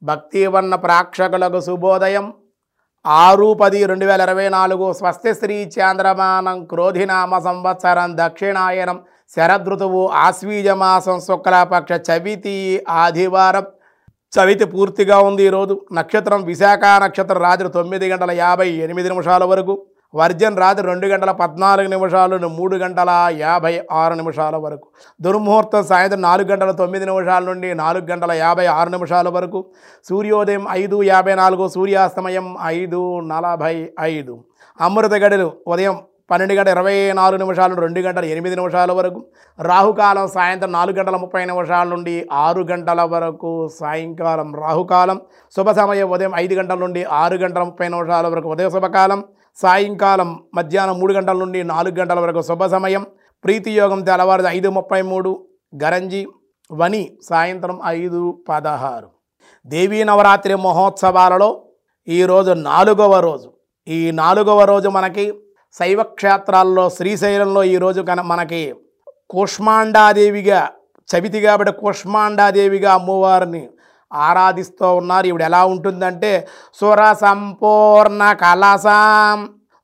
భక్తివర్ణ ప్రేక్షకులకు శుభోదయం ఆరు పది రెండు వేల ఇరవై నాలుగు స్వస్తి శ్రీ చాంద్రమానం క్రోధినామ సంవత్సరం దక్షిణాయనం శరదృతువు ఆశ్వీజమాసం శుక్లపక్ష చవితి ఆదివారం చవితి పూర్తిగా ఉంది ఈరోజు నక్షత్రం విశాఖ నక్షత్రం రాత్రి తొమ్మిది గంటల యాభై ఎనిమిది నిమిషాల వరకు వర్జన్ రాత్రి రెండు గంటల పద్నాలుగు నిమిషాలు నుండి మూడు గంటల యాభై ఆరు నిమిషాల వరకు దుర్ముహూర్తం సాయంత్రం నాలుగు గంటల తొమ్మిది నిమిషాల నుండి నాలుగు గంటల యాభై ఆరు నిమిషాల వరకు సూర్యోదయం ఐదు యాభై నాలుగు సూర్యాస్తమయం ఐదు నలభై ఐదు అమృత గడులు ఉదయం పన్నెండు గంటల ఇరవై నాలుగు నిమిషాల నుండి రెండు గంటల ఎనిమిది నిమిషాల వరకు రాహుకాలం సాయంత్రం నాలుగు గంటల ముప్పై నిమిషాల నుండి ఆరు గంటల వరకు సాయంకాలం రాహుకాలం శుభ సమయం ఉదయం ఐదు గంటల నుండి ఆరు గంటల ముప్పై నిమిషాల వరకు ఉదయ శుభకాలం సాయంకాలం మధ్యాహ్నం మూడు గంటల నుండి నాలుగు గంటల వరకు శుభ సమయం ప్రీతి యోగం తెల్లవారు ఐదు ముప్పై మూడు గరంజి వని సాయంత్రం ఐదు పదహారు దేవీ నవరాత్రి మహోత్సవాలలో ఈరోజు నాలుగవ రోజు ఈ నాలుగవ రోజు మనకి శైవ క్షేత్రాల్లో శ్రీశైలంలో ఈరోజు కన మనకి కూష్మాండాదేవిగా చవితి కాబట్టి కూష్మాండాదేవిగా అమ్మవారిని ఆరాధిస్తూ ఉన్నారు ఇవిడ ఎలా ఉంటుందంటే సుర సంపూర్ణ కలసాం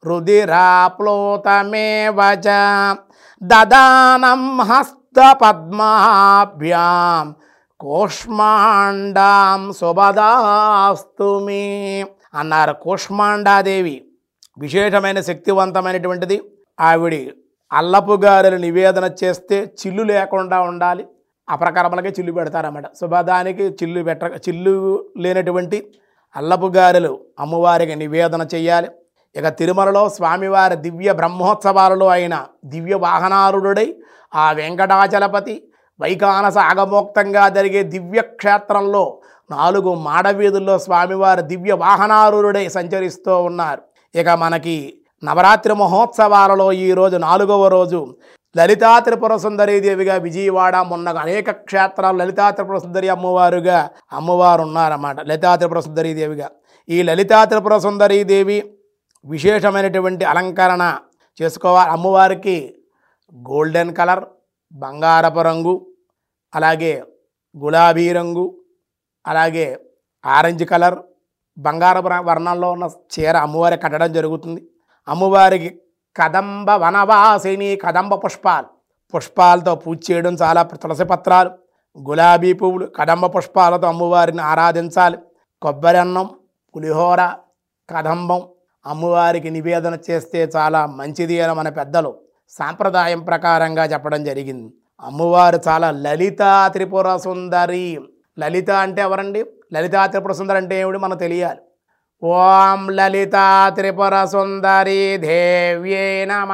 రుధిరాప్లోతమే వచ దదానం హస్త పద్మాభ్యాం కూష్మాండాం శుభదాస్తు మే అన్నారు కూష్మాండాదేవి విశేషమైన శక్తివంతమైనటువంటిది ఆవిడి అల్లపు గారెలు నివేదన చేస్తే చిల్లు లేకుండా ఉండాలి అప్రకరములకే చిల్లు పెడతారన్నమాట శుభదానికి చిల్లు పెట్ట చిల్లు లేనటువంటి అల్లపు గారెలు అమ్మవారికి నివేదన చేయాలి ఇక తిరుమలలో స్వామివారి దివ్య బ్రహ్మోత్సవాలలో అయిన దివ్య వాహనారుడై ఆ వెంకటాచలపతి వైకానస ఆగమోక్తంగా జరిగే దివ్య క్షేత్రంలో నాలుగు మాడవీధుల్లో స్వామివారి దివ్య వాహనారుడై సంచరిస్తూ ఉన్నారు ఇక మనకి నవరాత్రి మహోత్సవాలలో ఈరోజు నాలుగవ రోజు లలితా త్రిపుర సుందరీ దేవిగా విజయవాడ మొన్న అనేక క్షేత్రాలు లలితా త్రిపుర సుందరి అమ్మవారుగా అమ్మవారు ఉన్నారన్నమాట లలితా త్రిపుర సుందరీ దేవిగా ఈ లలితా త్రిపుర సుందరీ దేవి విశేషమైనటువంటి అలంకరణ చేసుకోవాలి అమ్మవారికి గోల్డెన్ కలర్ బంగారపు రంగు అలాగే గులాబీ రంగు అలాగే ఆరెంజ్ కలర్ బంగారపు ర- వర్ణంలో ఉన్న చీర అమ్మవారికి కట్టడం జరుగుతుంది అమ్మవారికి కదంబ వనవాసిని కదంబ పుష్పాలు పుష్పాలతో పూజ చేయడం చాలా తులసి పత్రాలు గులాబీ పువ్వులు కదంబ పుష్పాలతో అమ్మవారిని ఆరాధించాలి కొబ్బరి అన్నం పులిహోర కదంబం అమ్మవారికి నివేదన చేస్తే చాలా మంచిది అని మన పెద్దలు సాంప్రదాయం ప్రకారంగా చెప్పడం జరిగింది అమ్మవారు చాలా లలితా త్రిపుర సుందరి లలిత అంటే ఎవరండి లలితా త్రిపుర సుందరి అంటే ఏమిటి మనకు తెలియాలి ఓం లలితా త్రిపుర సుందరి దేవ్యే నమ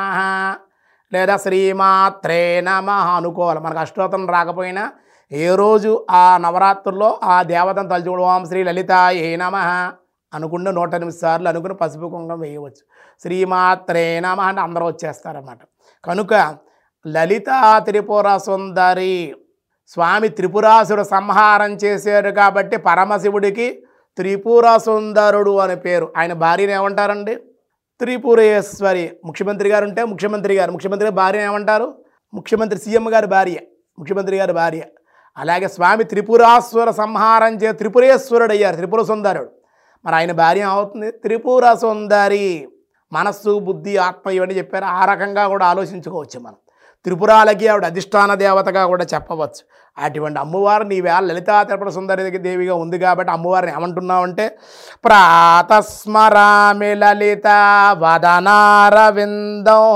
లేదా శ్రీమాత్రే నమ అనుకోవాలి మనకు అష్టోత్తరం రాకపోయినా ఏ రోజు ఆ నవరాత్రుల్లో ఆ దేవతను తలుచుకోవడం ఓం శ్రీ లలిత ఏ నమ అనుకుంటే నూట ఎనిమిది సార్లు అనుకుని పసుపు కుంకుమ వేయవచ్చు శ్రీమాత్రే నమ అంటే అందరూ వచ్చేస్తారన్నమాట కనుక లలితా త్రిపుర సుందరి స్వామి త్రిపురాసురు సంహారం చేశారు కాబట్టి పరమశివుడికి త్రిపుర సుందరుడు అనే పేరు ఆయన భార్యను ఏమంటారండి త్రిపురేశ్వరి ముఖ్యమంత్రి గారు ఉంటే ముఖ్యమంత్రి గారు ముఖ్యమంత్రి గారి భార్యను ఏమంటారు ముఖ్యమంత్రి సీఎం గారి భార్య ముఖ్యమంత్రి గారి భార్య అలాగే స్వామి త్రిపురాశ్వర సంహారం చే త్రిపురేశ్వరుడు అయ్యారు త్రిపుర సుందరుడు మరి ఆయన భార్య అవుతుంది త్రిపుర సుందరి మనస్సు బుద్ధి ఆత్మ ఇవన్నీ చెప్పారు ఆ రకంగా కూడా ఆలోచించుకోవచ్చు మనం త్రిపురాలకి ఆవిడ అధిష్టాన దేవతగా కూడా చెప్పవచ్చు అటువంటి అమ్మవారు నీవేళ లలితా త్రిపుర సుందరి దేవిగా ఉంది కాబట్టి అమ్మవారిని ఏమంటున్నావంటే ప్రాతస్మరామి లలిత వదనారవిందం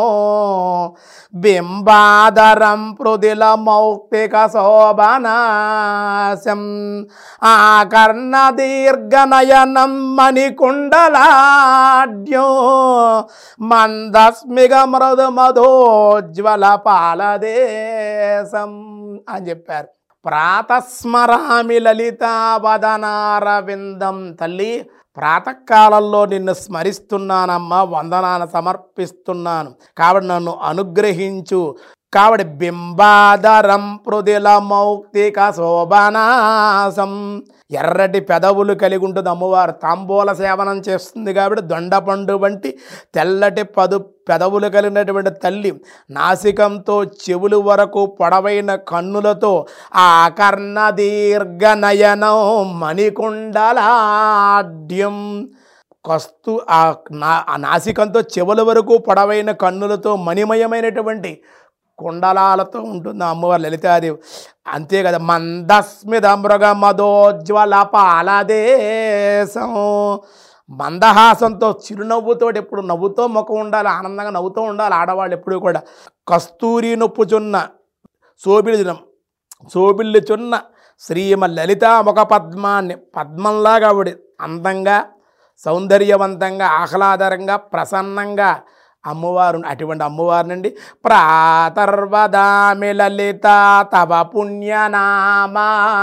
బింబాదరం పృదిల మౌక్తిక శోభనాశం ఆకర్ణ దీర్ఘనయనం మణికుండలాడ్యం మందస్మిగ మృదు మధోజ్వల పాలదేశం అని చెప్పారు ప్రాతస్మరామి లలితా వదనారవిందం తల్లి ప్రాతకాలంలో నిన్ను స్మరిస్తున్నానమ్మా వందనాన్ని సమర్పిస్తున్నాను కాబట్టి నన్ను అనుగ్రహించు కావడి బింబాదరం పృదిల మౌక్తిక శోభనాసం ఎర్రటి పెదవులు కలిగి ఉంటుంది అమ్మవారు తాంబూల సేవనం చేస్తుంది కాబట్టి దొండపండు వంటి తెల్లటి పదు పెదవులు కలిగినటువంటి తల్లి నాసికంతో చెవులు వరకు పొడవైన కన్నులతో ఆ కర్ణ దీర్ఘ నయనం మణికుండలాడ్యం కస్తు ఆ నా ఆ నాసికంతో చెవుల వరకు పొడవైన కన్నులతో మణిమయమైనటువంటి కుండలాలతో ఉంటుంది ఆ అమ్మవారు లలితాదేవి అంతే కదా మందస్మిత మృగ మదోజ్వల పాలదేశం మందహాసంతో చిరునవ్వుతో ఎప్పుడు నవ్వుతో ముఖం ఉండాలి ఆనందంగా నవ్వుతూ ఉండాలి ఆడవాళ్ళు ఎప్పుడు కూడా కస్తూరి నొప్పుచున్న శోభిలిజనం శోభిల్లుచున్న శ్రీమ లలిత ముఖ పద్మాన్ని పద్మంలాగా ఆవిడ అందంగా సౌందర్యవంతంగా ఆహ్లాదరంగా ప్రసన్నంగా అమ్మవారు అటువంటి అమ్మవారు నుండి ప్రాతర్వదామి లలిత తవ పుణ్యనామా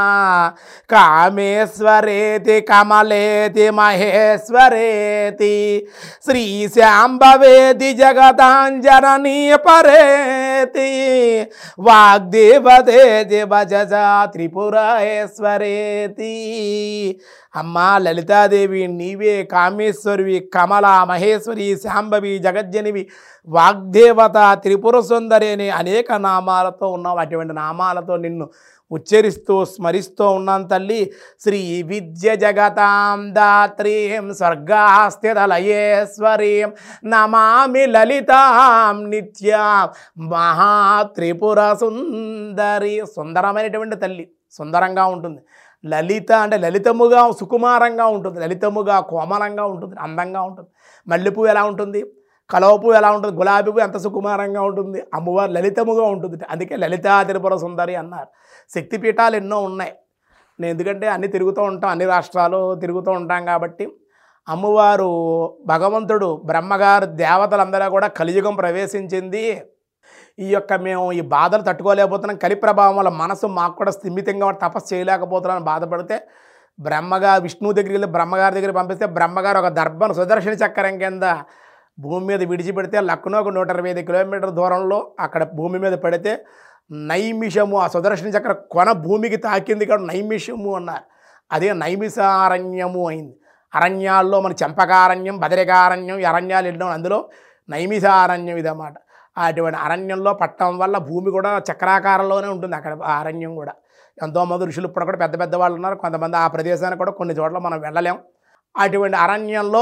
కామేశ్వరేతి కమలేతి మహేశ్వరేతి శ్రీ శాంబవేతి జగదాంజననీ పరేతి వాగ్దేవతేతి భజజ త్రిపురేశ్వరేతి అమ్మా లలితాదేవి నీవే కామేశ్వరివి కమల మహేశ్వరి శాంభవి జగజ్జనివి వాగ్దేవత త్రిపుర సుందరి అనే అనేక నామాలతో ఉన్నావు అటువంటి నామాలతో నిన్ను ఉచ్చరిస్తూ స్మరిస్తూ ఉన్నాను తల్లి శ్రీ విద్య జగతాం దాత్రీం స్వర్గాస్థితలయేశ్వరీం నమామి లలితాం నిత్యాం మహాత్రిపుర సుందరి సుందరమైనటువంటి తల్లి సుందరంగా ఉంటుంది లలిత అంటే లలితముగా సుకుమారంగా ఉంటుంది లలితముగా కోమలంగా ఉంటుంది అందంగా ఉంటుంది మల్లెపువ్వు ఎలా ఉంటుంది కలవపు ఎలా ఉంటుంది గులాబీ పువ్వు ఎంత సుకుమారంగా ఉంటుంది అమ్మవారు లలితముగా ఉంటుంది అందుకే లలితా త్రిపుర సుందరి అన్నారు శక్తిపీఠాలు ఎన్నో ఉన్నాయి నేను ఎందుకంటే అన్ని తిరుగుతూ ఉంటాం అన్ని రాష్ట్రాలు తిరుగుతూ ఉంటాం కాబట్టి అమ్మవారు భగవంతుడు బ్రహ్మగారు దేవతలందరూ కూడా కలియుగం ప్రవేశించింది ఈ యొక్క మేము ఈ బాధలు తట్టుకోలేకపోతున్నాం కలి ప్రభావం వల్ల మనసు మాకు కూడా స్థిమితంగా తపస్సు చేయలేకపోతున్నాం అని బాధపడితే బ్రహ్మగా విష్ణువు దగ్గరికి వెళ్ళి బ్రహ్మగారి దగ్గర పంపిస్తే బ్రహ్మగారు ఒక దర్భను సుదర్శన చక్రం కింద భూమి మీద విడిచిపెడితే లక్నోకు నూట ఇరవై ఐదు కిలోమీటర్ దూరంలో అక్కడ భూమి మీద పడితే నైమిషము ఆ సుదర్శన చక్ర కొన భూమికి తాకింది కాబట్టి నైమిషము అన్నారు అదే నైమిషారణ్యము అయింది అరణ్యాల్లో మన చంపకారణ్యం బదరికారణ్యం ఈ అరణ్యాలు ఎన్నో అందులో నైమిషారణ్యం ఇదన్నమాట అటువంటి అరణ్యంలో పట్టడం వల్ల భూమి కూడా చక్రాకారంలోనే ఉంటుంది అక్కడ ఆ అరణ్యం కూడా ఎంతోమంది ఋషులు ఇప్పుడు కూడా పెద్ద పెద్ద వాళ్ళు ఉన్నారు కొంతమంది ఆ ప్రదేశానికి కూడా కొన్ని చోట్ల మనం వెళ్ళలేం అటువంటి అరణ్యంలో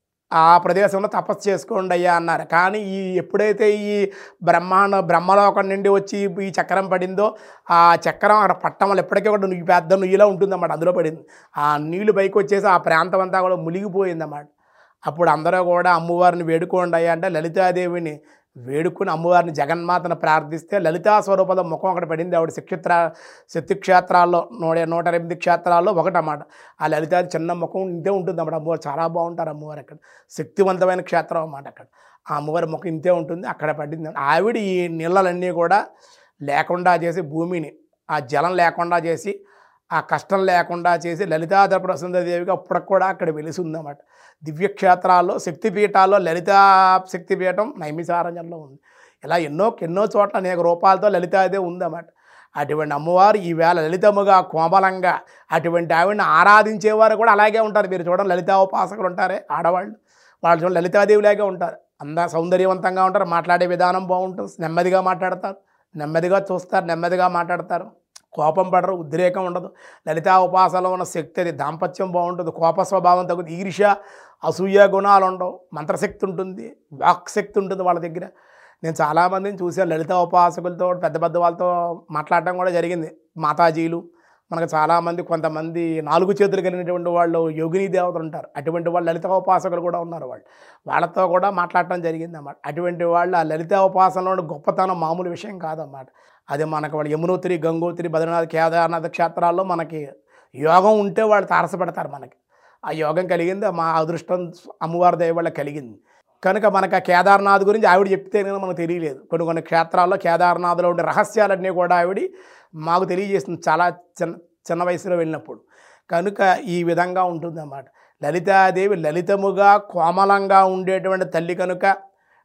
ఆ ప్రదేశంలో తపస్సు చేసుకోండి అయ్యా అన్నారు కానీ ఈ ఎప్పుడైతే ఈ బ్రహ్మాండ బ్రహ్మలోకం నుండి వచ్చి ఈ చక్రం పడిందో ఆ చక్రం అక్కడ పట్టం వల్ల ఎప్పటికీ కూడా నువ్వు పెద్ద నుయ్యిలో ఉంటుందన్నమాట అందులో పడింది ఆ నీళ్లు పైకి వచ్చేసి ఆ ప్రాంతం అంతా కూడా మునిగిపోయిందన్నమాట అప్పుడు అందరూ కూడా అమ్మవారిని వేడుకోండి అయ్యా అంటే లలితాదేవిని వేడుకుని అమ్మవారిని జగన్మాతను ప్రార్థిస్తే లలితా స్వరూపంలో ముఖం అక్కడ పడింది ఆవిడ శిక్షేత్ర శక్తి క్షేత్రాల్లో నూట నూట ఎనిమిది క్షేత్రాల్లో ఒకటన్నమాట ఆ లలితాది చిన్న ముఖం ఇంతే ఉంటుంది అన్నమాట అమ్మవారు చాలా బాగుంటారు అమ్మవారు అక్కడ శక్తివంతమైన క్షేత్రం అన్నమాట అక్కడ ఆ అమ్మవారి ముఖం ఇంతే ఉంటుంది అక్కడ పడింది ఆవిడ ఈ నీళ్ళలన్నీ కూడా లేకుండా చేసి భూమిని ఆ జలం లేకుండా చేసి ఆ కష్టం లేకుండా చేసి లలితా ప్రసన్నదేవిగా అప్పటికి కూడా అక్కడ వెలిసి ఉందన్నమాట దివ్యక్షేత్రాల్లో శక్తిపీఠాల్లో లలితా శక్తిపీఠం నైమిసారణ్యంలో ఉంది ఇలా ఎన్నో ఎన్నో చోట్ల అనేక రూపాలతో లలితాదేవి ఉందన్నమాట అటువంటి అమ్మవారు ఈవేళ లలితముగా కోమలంగా అటువంటి ఆవిడని ఆరాధించేవారు కూడా అలాగే ఉంటారు మీరు చూడండి లలితా ఉపాసకులు ఉంటారే ఆడవాళ్ళు వాళ్ళు చూడండి లలితాదేవిలాగే ఉంటారు అంద సౌందర్యవంతంగా ఉంటారు మాట్లాడే విధానం బాగుంటుంది నెమ్మదిగా మాట్లాడతారు నెమ్మదిగా చూస్తారు నెమ్మదిగా మాట్లాడతారు కోపం పడరు ఉద్రేకం ఉండదు లలితా ఉపాసనలో ఉన్న శక్తి అది దాంపత్యం బాగుంటుంది కోప స్వభావం తగ్గుతుంది ఈర్ష్య అసూయ గుణాలు ఉండవు మంత్రశక్తి ఉంటుంది వాక్ శక్తి ఉంటుంది వాళ్ళ దగ్గర నేను చాలామందిని చూశాను లలిత ఉపాసకులతో పెద్ద పెద్ద వాళ్ళతో మాట్లాడటం కూడా జరిగింది మాతాజీలు మనకు చాలామంది కొంతమంది నాలుగు చేతులు కలిగినటువంటి వాళ్ళు యోగిని దేవతలు ఉంటారు అటువంటి వాళ్ళు లలిత ఉపాసకులు కూడా ఉన్నారు వాళ్ళు వాళ్ళతో కూడా మాట్లాడటం జరిగింది అన్నమాట అటువంటి వాళ్ళు ఆ లలిత ఉపాసనలో గొప్పతనం మామూలు విషయం కాదన్నమాట అది మనకు వాళ్ళు యమునోత్రి గంగోత్రి బద్రీనాథ్ కేదార్నాథ్ క్షేత్రాల్లో మనకి యోగం ఉంటే వాళ్ళు తారసపడతారు మనకి ఆ యోగం కలిగింది మా అదృష్టం అమ్మవారి దయ వల్ల కలిగింది కనుక మనకు ఆ కేదార్నాథ్ గురించి ఆవిడ చెప్తే కనుక మనకు తెలియలేదు కొన్ని కొన్ని క్షేత్రాల్లో కేదార్నాథ్లో ఉండే రహస్యాలన్నీ కూడా ఆవిడ మాకు తెలియజేస్తుంది చాలా చిన్న చిన్న వయసులో వెళ్ళినప్పుడు కనుక ఈ విధంగా ఉంటుందన్నమాట లలితాదేవి లలితముగా కోమలంగా ఉండేటువంటి తల్లి కనుక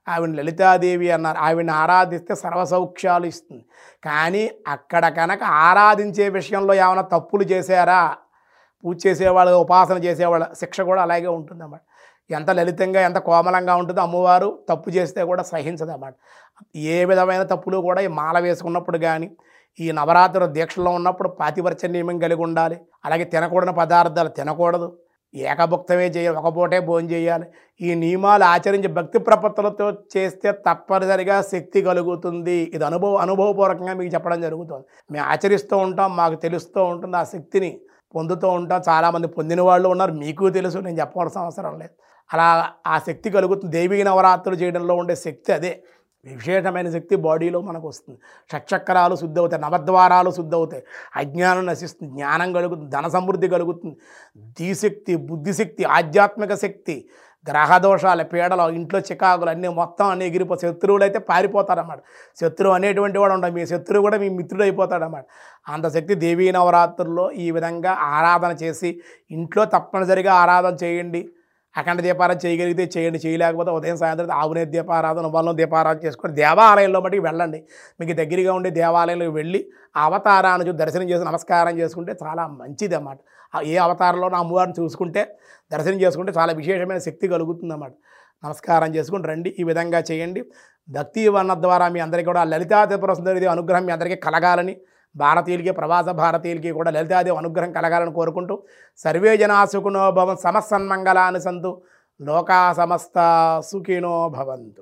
ఆవిడ లలితాదేవి అన్నారు ఆవిడని ఆరాధిస్తే సర్వసౌఖ్యాలు ఇస్తుంది కానీ అక్కడ కనుక ఆరాధించే విషయంలో ఏమైనా తప్పులు చేశారా పూజ చేసేవాళ్ళు ఉపాసన చేసేవాళ్ళ శిక్ష కూడా అలాగే ఉంటుందన్నమాట ఎంత లలితంగా ఎంత కోమలంగా ఉంటుందో అమ్మవారు తప్పు చేస్తే కూడా సహించదన్నమాట ఏ విధమైన తప్పులు కూడా ఈ మాల వేసుకున్నప్పుడు కానీ ఈ నవరాత్రి దీక్షలో ఉన్నప్పుడు పాతివర్చ నియమం కలిగి ఉండాలి అలాగే తినకూడని పదార్థాలు తినకూడదు ఏకభుక్తమే చేయాలి ఒక పూటే భోజనం చేయాలి ఈ నియమాలు ఆచరించి భక్తి ప్రపత్తులతో చేస్తే తప్పనిసరిగా శక్తి కలుగుతుంది ఇది అనుభవ అనుభవపూర్వకంగా మీకు చెప్పడం జరుగుతుంది మేము ఆచరిస్తూ ఉంటాం మాకు తెలుస్తూ ఉంటుంది ఆ శక్తిని పొందుతూ ఉంటాం చాలామంది పొందిన వాళ్ళు ఉన్నారు మీకు తెలుసు నేను చెప్పవలసిన అవసరం లేదు అలా ఆ శక్తి కలుగుతుంది దేవీ నవరాత్రులు చేయడంలో ఉండే శక్తి అదే విశేషమైన శక్తి బాడీలో మనకు వస్తుంది షట్చక్రాలు శుద్ధి అవుతాయి నవద్వారాలు శుద్ధి అవుతాయి అజ్ఞానం నశిస్తుంది జ్ఞానం కలుగుతుంది ధన సమృద్ధి కలుగుతుంది ధీశక్తి బుద్ధిశక్తి ఆధ్యాత్మిక శక్తి గ్రహదోషాలు పీడలు ఇంట్లో చికాకులు అన్నీ మొత్తం అన్నీ ఎగిరిపో శత్రువులు అయితే పారిపోతారన్నమాట శత్రువు అనేటువంటి వాడు ఉండదు మీ శత్రువు కూడా మీ మిత్రుడు అయిపోతాడన్నమాట అంత శక్తి దేవీ నవరాత్రుల్లో ఈ విధంగా ఆరాధన చేసి ఇంట్లో తప్పనిసరిగా ఆరాధన చేయండి అఖండ దీపారాధన చేయగలిగితే చేయండి చేయలేకపోతే ఉదయం సాయంత్రం ఆవునే దీపారాధన వల్ల దీపారాధన చేసుకొని దేవాలయంలో మటుకు వెళ్ళండి మీకు దగ్గరగా ఉండే దేవాలయంలోకి వెళ్ళి ఆ అవతారాన్ని చూసి దర్శనం చేసి నమస్కారం చేసుకుంటే చాలా మంచిది అన్నమాట ఆ ఏ అవతారంలో అమ్మవారిని చూసుకుంటే దర్శనం చేసుకుంటే చాలా విశేషమైన శక్తి కలుగుతుంది అన్నమాట నమస్కారం చేసుకుని రండి ఈ విధంగా చేయండి భక్తి వర్ణ ద్వారా మీ అందరికీ కూడా లలితా త్రిపుర సుందరిదేవి అనుగ్రహం మీ అందరికీ కలగాలని భారతీయులకి ప్రవాస భారతీయులకి కూడా లలితాదేవి అనుగ్రహం కలగాలని కోరుకుంటూ సర్వే జనా సుఖినో భవం సమస్సన్మంగళాన్ని సంతు లోకా సమస్త సుఖినో భవంతు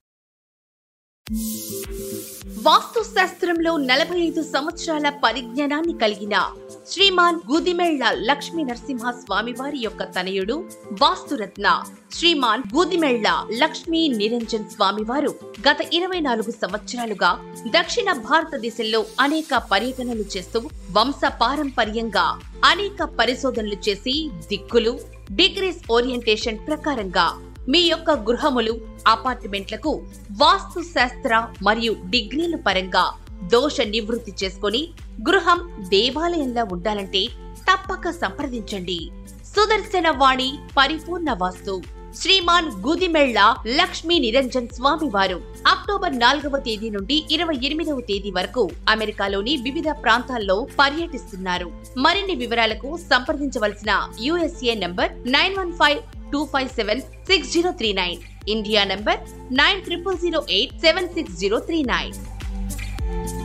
వాస్తు శాస్త్రంలో నలభై ఐదు సంవత్సరాల పరిజ్ఞానాన్ని కలిగిన శ్రీమాన్ గూదిమెళ్ల లక్ష్మీ నరసింహ స్వామివారి యొక్క తనయుడు వాస్తురత్న శ్రీమాన్ గూదిమెళ్ల లక్ష్మీ నిరంజన్ స్వామివారు గత ఇరవై నాలుగు సంవత్సరాలుగా దక్షిణ భారతదేశంలో అనేక పర్యటనలు చేస్తూ వంశ పారంపర్యంగా అనేక పరిశోధనలు చేసి దిక్కులు డిగ్రీస్ ఓరియంటేషన్ ప్రకారంగా మీ యొక్క గృహములు అపార్ట్మెంట్లకు వాస్తు శాస్త్ర మరియు డిగ్రీల పరంగా దోష నివృత్తి చేసుకొని గృహం దేవాలయంలా ఉండాలంటే తప్పక సంప్రదించండి సుదర్శన వాణి పరిపూర్ణ వాస్తు శ్రీమాన్ గుదిమెళ్ల లక్ష్మీ నిరంజన్ స్వామి వారు అక్టోబర్ నాలుగవ తేదీ నుండి ఇరవై ఎనిమిదవ తేదీ వరకు అమెరికాలోని వివిధ ప్రాంతాల్లో పర్యటిస్తున్నారు మరిన్ని వివరాలకు సంప్రదించవలసిన USA number nine one five two five seven six zero three nine India number nine triple zero eight seven six zero three nine